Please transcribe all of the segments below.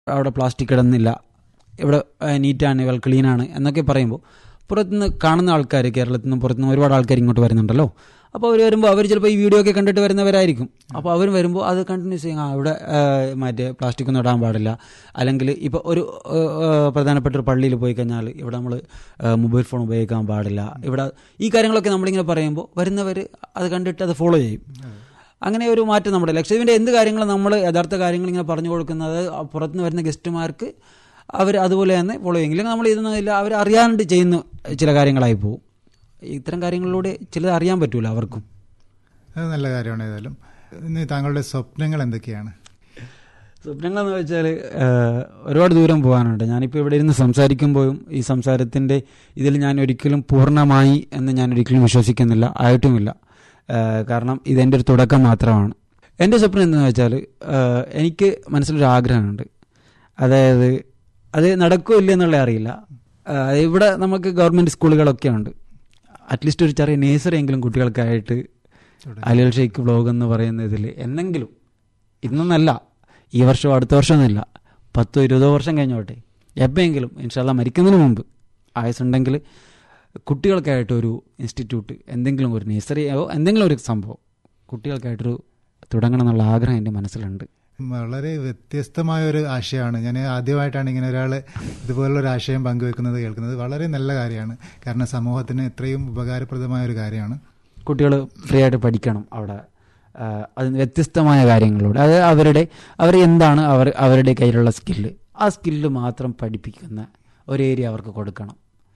അവിടെ പ്ലാസ്റ്റിക് ഇടുന്നില്ല ഇവിടെ നീറ്റാണ് വെൽ ക്ലീനാണ് എന്നൊക്കെ പറയുമ്പോൾ പുറത്തുനിന്ന് കാണുന്ന ആൾക്കാർ കേരളത്തിൽ നിന്നും പുറത്തുനിന്ന് ഒരുപാട് ആൾക്കാർ ഇങ്ങോട്ട് വരുന്നുണ്ടല്ലോ അപ്പോൾ അവർ വരുമ്പോൾ അവർ ചിലപ്പോൾ ഈ വീഡിയോ ഒക്കെ കണ്ടിട്ട് വരുന്നവരായിരിക്കും അപ്പോൾ അവർ വരുമ്പോൾ അത് കണ്ടിന്യൂസ് ചെയ്യും ആ ഇവിടെ ആ, മറ്റേ പ്ലാസ്റ്റിക് ഒന്നും ഇടാൻ പാടില്ല അല്ലെങ്കിൽ ഇപ്പോൾ ഒരു ആ, ആ, പ്രധാനപ്പെട്ട ഒരു പള്ളിയിൽ പോയി കഴിഞ്ഞാൽ ഇവിടെ നമ്മൾ മൊബൈൽ ഫോൺ ഉപയോഗിക്കാൻ പാടില്ല ഇവിടെ ഈ കാര്യങ്ങളൊക്കെ നമ്മളിങ്ങനെ പറയുമ്പോൾ വരുന്നവർ അത് കണ്ടിട്ട് അത് ഫോളോ ചെയ്യും അങ്ങനെ ഒരു മാറ്റം നമ്മുടെ ലക്ഷദ്വീപിൻ്റെ എന്ത് കാര്യങ്ങളും നമ്മൾ യഥാർത്ഥ കാര്യങ്ങൾ ഇങ്ങനെ പറഞ്ഞു കൊടുക്കുന്നത് പുറത്തുനിന്ന് വരുന്ന ഗസ്റ്റുമാർക്ക് അവർ അതുപോലെ തന്നെ ഫോളോ ചെയ്യും ഇല്ലെങ്കിൽ നമ്മൾ ഇതൊന്നുമില്ല അവർ അറിയാണ്ട് ചെയ്യുന്ന ചില കാര്യങ്ങളായി പോകും ഇത്തരം കാര്യങ്ങളിലൂടെ ചിലത് അറിയാൻ പറ്റൂല അവർക്കും അത് നല്ല കാര്യമാണ് ഏതായാലും ഇന്ന് താങ്കളുടെ സ്വപ്നങ്ങൾ എന്തൊക്കെയാണ് സ്വപ്നങ്ങളെന്ന് വെച്ചാൽ ഒരുപാട് ദൂരം പോകാനുണ്ട് ഞാനിപ്പോൾ ഇവിടെ ഇരുന്ന് സംസാരിക്കുമ്പോഴും ഈ സംസാരത്തിൻ്റെ ഇതിൽ ഞാൻ ഒരിക്കലും പൂർണ്ണമായി എന്ന് ഞാൻ ഒരിക്കലും വിശ്വസിക്കുന്നില്ല ആയിട്ടുമില്ല ഏഹ് കാരണം ഇതെൻ്റെ ഒരു തുടക്കം മാത്രമാണ് എൻ്റെ സ്വപ്നം എന്താണെന്ന് വെച്ചാൽ ഏഹ് എനിക്ക് മനസ്സിലൊരു ആഗ്രഹമുണ്ട് അതായത് അത് നടക്കുമോ ഇല്ല എന്നുള്ള അറിയില്ല ഏഹ് ഇവിടെ നമുക്ക് ഗവൺമെൻറ് സ്കൂളുകളൊക്കെ ഉണ്ട് അറ്റ്ലീസ്റ്റ് ഒരു ചെറിയ നേഴ്സറി എങ്കിലും കുട്ടികൾക്കായിട്ട് അലിൽ ഷെയ്ഖ് വ്ലോഗ് എന്ന് പറയുന്ന ഇതിൽ എന്നെങ്കിലും ഇന്നൊന്നല്ല ഈ വർഷമോ അടുത്ത വർഷമൊന്നുമില്ല പത്തോ ഇരുപതോ വർഷം കഴിഞ്ഞോട്ടെ എപ്പോഴെങ്കിലും ഇൻഷാല്ല മരിക്കുന്നതിന് മുമ്പ് ആയുസുണ്ടെങ്കിൽ കുട്ടികൾക്കായിട്ട് ഒരു ഇൻസ്റ്റിറ്റ്യൂട്ട് എന്തെങ്കിലും ഒരു നഴ്സറിയോ എന്തെങ്കിലും ഒരു സംഭവം കുട്ടികൾക്കായിട്ടൊരു തുടങ്ങണം എന്നുള്ള ആഗ്രഹം എൻ്റെ മനസ്സിലുണ്ട് വളരെ വ്യത്യസ്തമായ ഒരു ആശയമാണ് ഞാൻ ആദ്യമായിട്ടാണ് ഇങ്ങനെ ഒരാൾ ഇതുപോലുള്ള ഒരു ആശയം പങ്കുവെക്കുന്നത് കേൾക്കുന്നത് വളരെ നല്ല കാര്യമാണ് കാരണം സമൂഹത്തിന് ഇത്രയും ഉപകാരപ്രദമായ ഒരു കാര്യമാണ് കുട്ടികൾ ഫ്രീ ആയിട്ട് പഠിക്കണം അവിടെ ആ, അതിന് വ്യത്യസ്തമായ കാര്യങ്ങളിലൂടെ അത് അവരുടെ അവർ എന്താണ് അവർ അവരുടെ കയ്യിലുള്ള സ്കില്ല് ആ സ്കില്ല് മാത്രം പഠിപ്പിക്കുന്ന ഒരു ഏരിയ അവർക്ക് കൊടുക്കണം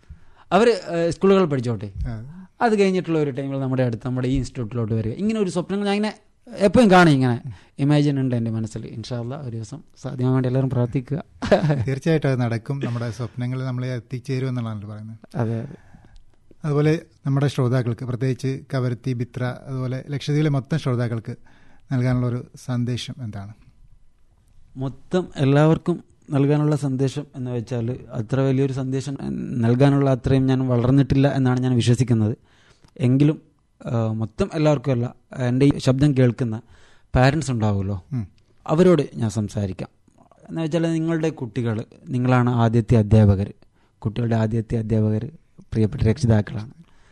അവർ സ്കൂളുകൾ പഠിച്ചോട്ടെ ആ, അത് കഴിഞ്ഞിട്ടുള്ള ഒരു ടൈമിൽ നമ്മുടെ അടുത്ത് നമ്മുടെ ഈ ഇൻസ്റ്റിറ്റ്യൂട്ടിലോട്ട് വരിക ഇങ്ങനെ ഒരു സ്വപ്നങ്ങൾ ഞാൻ ഇങ്ങനെ എപ്പോഴും കാണും ഇങ്ങനെ ഇമാജിൻ ഉണ്ട് എൻ്റെ മനസ്സിൽ ഇൻഷാല്ല ഒരു ദിവസം സാധ്യമാകാൻ വേണ്ടി എല്ലാവരും പ്രാർത്ഥിക്കുക തീർച്ചയായിട്ടും അത് നടക്കും നമ്മുടെ സ്വപ്നങ്ങൾ നമ്മളെ എത്തിച്ചേരും എന്നുള്ളതാണ് പറയുന്നത് അതെ അതുപോലെ നമ്മുടെ ശ്രോതാക്കൾക്ക് പ്രത്യേകിച്ച് കവരത്തി ബിത്ര അതുപോലെ ലക്ഷദ്വീപിലെ മൊത്തം ശ്രോതാക്കൾക്ക് നൽകാനുള്ള ഒരു സന്ദേശം എന്താണ് മൊത്തം എല്ലാവർക്കും നൽകാനുള്ള സന്ദേശം എന്ന് വെച്ചാൽ അത്ര വലിയൊരു സന്ദേശം നൽകാനുള്ള അത്രയും ഞാൻ വളർന്നിട്ടില്ല എന്നാണ് ഞാൻ വിശ്വസിക്കുന്നത് എങ്കിലും ആ, മൊത്തം എല്ലാവർക്കും അല്ല എൻ്റെ ഈ ശബ്ദം കേൾക്കുന്ന പാരൻസ് ഉണ്ടാവുമല്ലോ ഉം. അവരോട് ഞാൻ സംസാരിക്കാം എന്ന് വെച്ചാൽ നിങ്ങളുടെ കുട്ടികൾ നിങ്ങളാണ് ആദ്യത്തെ അധ്യാപകർ കുട്ടികളുടെ ആദ്യത്തെ അധ്യാപകർ പ്രിയപ്പെട്ട രക്ഷിതാക്കളാണ്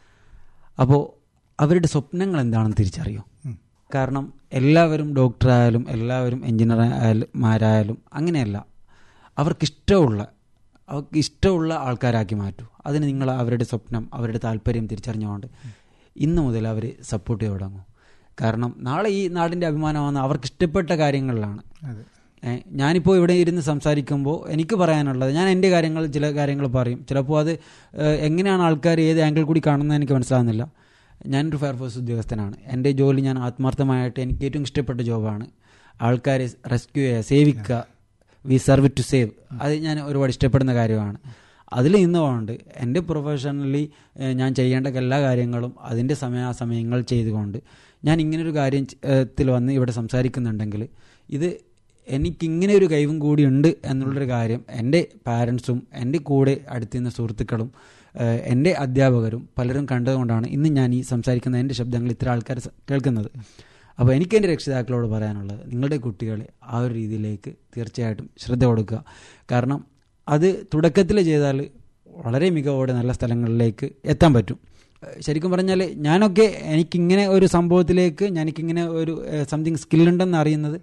അപ്പോൾ അവരുടെ സ്വപ്നങ്ങൾ എന്താണെന്ന് തിരിച്ചറിയും ഉം. കാരണം എല്ലാവരും ഡോക്ടറായാലും എല്ലാവരും എഞ്ചിനീയർമാരായാലും അങ്ങനെയല്ല അവർക്കിഷ്ടമുള്ള അവർക്ക് ഇഷ്ടമുള്ള ആൾക്കാരാക്കി മാറ്റൂ അതിന് നിങ്ങൾ അവരുടെ സ്വപ്നം അവരുടെ താല്പര്യം തിരിച്ചറിഞ്ഞുകൊണ്ട് ഇന്ന് മുതൽ അവർ സപ്പോർട്ട് ചെയ്ത് തുടങ്ങും കാരണം നാളെ ഈ നാടിൻ്റെ അഭിമാനമാണ് അവർക്ക് ഇഷ്ടപ്പെട്ട കാര്യങ്ങളിലാണ് അതെ ഏ, ഞാനിപ്പോൾ ഇവിടെ ഇരുന്ന് സംസാരിക്കുമ്പോൾ എനിക്ക് പറയാനുള്ളത് ഞാൻ എൻ്റെ കാര്യങ്ങൾ ചില കാര്യങ്ങൾ പറയും ചിലപ്പോൾ അത് ഏ, എങ്ങനെയാണ് ആൾക്കാർ ഏത് ആംഗിൾ കൂടി കാണുന്നത് എനിക്ക് മനസ്സിലാകുന്നില്ല ഞാനൊരു ഫയർഫോഴ്സ് ഉദ്യോഗസ്ഥനാണ് എൻ്റെ ജോലി ഞാൻ ആത്മാർത്ഥമായിട്ട് എനിക്ക് ഏറ്റവും ഇഷ്ടപ്പെട്ട ജോബാണ് ആൾക്കാരെ റെസ്ക്യൂ ചെയ്യുക സേവിക്കുക വി സർവ് ടു സേവ് അത് ഞാൻ ഒരുപാട് ഇഷ്ടപ്പെടുന്ന കാര്യമാണ് അതിൽ നിന്നുകൊണ്ട് എൻ്റെ പ്രൊഫഷണലി ഞാൻ ചെയ്യേണ്ട എല്ലാ കാര്യങ്ങളും അതിൻ്റെ സമയാസമയങ്ങൾ ചെയ്തുകൊണ്ട് ഞാൻ ഇങ്ങനൊരു കാര്യത്തിൽ വന്ന് ഇവിടെ സംസാരിക്കുന്നുണ്ടെങ്കിൽ ഇത് എനിക്കിങ്ങനെ ഒരു കഴിവും കൂടി ഉണ്ട് എന്നുള്ളൊരു കാര്യം എൻ്റെ പാരൻസും എൻ്റെ കൂടെ അടുത്തുനിന്ന സുഹൃത്തുക്കളും ഏഹ്, എൻ്റെ അധ്യാപകരും പലരും കണ്ടതുകൊണ്ടാണ് ഇന്ന് ഞാൻ ഈ സംസാരിക്കുന്ന എൻ്റെ ശബ്ദങ്ങൾ ഇത്ര ആൾക്കാർ സ- കേൾക്കുന്നത് അപ്പോൾ എനിക്ക് എൻ്റെ രക്ഷിതാക്കളോട് പറയാനുള്ളത് നിങ്ങളുടെ കുട്ടികളെ ആ ഒരു രീതിയിലേക്ക് തീർച്ചയായിട്ടും ശ്രദ്ധ കൊടുക്കുക കാരണം അത് തുടക്കത്തിൽ ചെയ്താൽ വളരെ മികവോടെ നല്ല സ്ഥലങ്ങളിലേക്ക് എത്താൻ പറ്റും ഏഹ് ശരിക്കും പറഞ്ഞാൽ ഞാനൊക്കെ എനിക്കിങ്ങനെ ഒരു സംഭവത്തിലേക്ക് എനിക്കിങ്ങനെ ഒരു സംതിങ് സ്കില്ലുണ്ടെന്ന് അറിയുന്നത്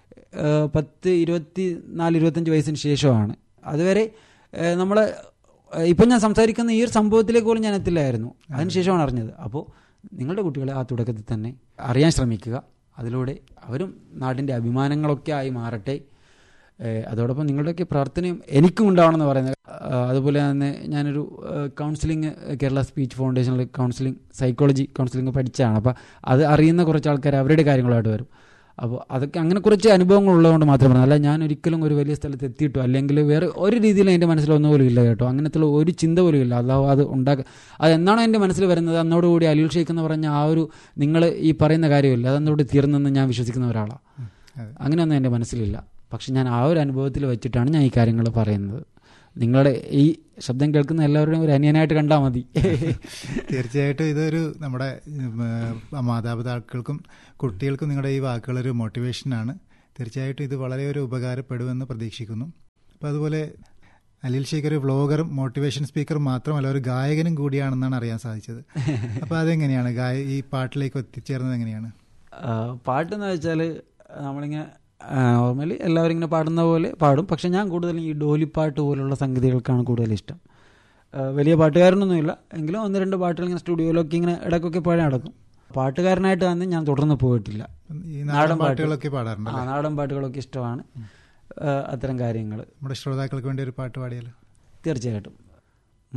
ഏഹ് പത്ത് ഇരുപത്തി നാല് ഇരുപത്തഞ്ച് വയസ്സിന് ശേഷമാണ് അതുവരെ നമ്മൾ ഇപ്പം ഞാൻ സംസാരിക്കുന്ന ഈ ഒരു സംഭവത്തിലേക്ക് പോലും ഞാൻ എത്തില്ലായിരുന്നു അതിനുശേഷമാണ് അറിഞ്ഞത് അപ്പോൾ നിങ്ങളുടെ കുട്ടികളെ ആ തുടക്കത്തിൽ തന്നെ അറിയാൻ ശ്രമിക്കുക അതിലൂടെ അവരും നാടിൻ്റെ അഭിമാനങ്ങളൊക്കെ ആയി മാറട്ടെ ഏഹ് അതോടൊപ്പം നിങ്ങളുടെയൊക്കെ പ്രാർത്ഥനയും എനിക്കും ഉണ്ടാവണമെന്ന് പറയുന്നത് ആഹ് അതുപോലെ തന്നെ ഞാനൊരു കൗൺസിലിംഗ് കേരള സ്പീച്ച് ഫൗണ്ടേഷനിൽ കൗൺസിലിംഗ് സൈക്കോളജി കൗൺസിലിംഗ് പഠിച്ചതാണ് അപ്പോൾ അത് അറിയുന്ന കുറച്ച് ആൾക്കാർ അവരുടെ കാര്യങ്ങളായിട്ട് വരും അപ്പോൾ അതൊക്കെ അങ്ങനെ കുറച്ച് അനുഭവങ്ങൾ ഉള്ളതുകൊണ്ട് മാത്രം പറഞ്ഞു അല്ല ഞാൻ ഒരിക്കലും ഒരു വലിയ സ്ഥലത്ത് എത്തിയിട്ടോ അല്ലെങ്കിൽ വേറെ ഒരു രീതിയിലും എൻ്റെ മനസ്സിൽ ഒന്നും പോലും ഇല്ല കേട്ടോ അങ്ങനത്തെ ഒരു ചിന്ത പോലും ഇല്ല അല്ലാതെ അത് ഉണ്ടാക്കുക അത് എന്നാണോ എൻ്റെ മനസ്സിൽ വരുന്നത് അന്നോടുകൂടി അലിൽ ഷെയ്ഖ് എന്ന് പറഞ്ഞ ആ ഒരു നിങ്ങൾ ഈ പറയുന്ന കാര്യമില്ല അതെന്നോട് തീർന്നെന്ന് ഞാൻ വിശ്വസിക്കുന്ന ഒരാളാണ് അതെ അങ്ങനെയൊന്നും എൻ്റെ മനസ്സിലില്ല പക്ഷെ ഞാൻ ആ ഒരു അനുഭവത്തിൽ വെച്ചിട്ടാണ് ഞാൻ ഈ കാര്യങ്ങൾ പറയുന്നത് നിങ്ങളുടെ ഈ ശബ്ദം കേൾക്കുന്ന എല്ലാവരുടെയും ഒരു അനിയനായിട്ട് കണ്ടാൽ മതി തീർച്ചയായിട്ടും ഇതൊരു നമ്മുടെ ഉം, ഏഹ്, മാതാപിതാക്കൾക്കും കുട്ടികൾക്കും നിങ്ങളുടെ ഈ വാക്കുകളൊരു മോട്ടിവേഷനാണ് തീർച്ചയായിട്ടും ഇത് വളരെ ഒരു ഉപകാരപ്പെടുമെന്ന് പ്രതീക്ഷിക്കുന്നു അപ്പോൾ അതുപോലെ അലിൽ ഷേഖ് ഒരു വ്ളോഗറും മോട്ടിവേഷൻ സ്പീക്കറും മാത്രമല്ല ഒരു ഗായകനും കൂടിയാണെന്നാണ് അറിയാൻ സാധിച്ചത് അപ്പോൾ അതെങ്ങനെയാണ് ഗായ ഈ പാട്ടിലേക്ക് എത്തിച്ചേർന്നത് എങ്ങനെയാണ് ആ, പാട്ടെന്ന് വെച്ചാൽ നമ്മളിങ്ങനെ നോർമലി എല്ലാവരും ഇങ്ങനെ പാടുന്ന പോലെ പാടും പക്ഷെ ഞാൻ കൂടുതലും ഈ ഡോലിപ്പാട്ട് പോലുള്ള സംഗതികൾക്കാണ് കൂടുതൽ ഇഷ്ടം ആ, വലിയ പാട്ടുകാരനൊന്നുമില്ല എങ്കിലും ഒന്ന് രണ്ട് പാട്ടുകൾ ഇങ്ങനെ സ്റ്റുഡിയോയിലൊക്കെ ഇങ്ങനെ ഇടയ്ക്കൊക്കെ പാടി നടക്കും പാട്ടുകാരനായിട്ട് തന്നെ ഞാൻ തുടർന്ന് പോയിട്ടില്ല ഈ നാടൻ നാടൻ പാട്ട്. പാട്ടുകളൊക്കെ പാടാറുണ്ട് ആ നാടൻ പാട്ടുകളൊക്കെ ഇഷ്ടമാണ് ആ, അത്തരം കാര്യങ്ങൾ നമ്മുടെ ശ്രോതാക്കൾക്ക് വേണ്ടി ഒരു പാട്ട് പാടിയാലോ തീർച്ചയായിട്ടും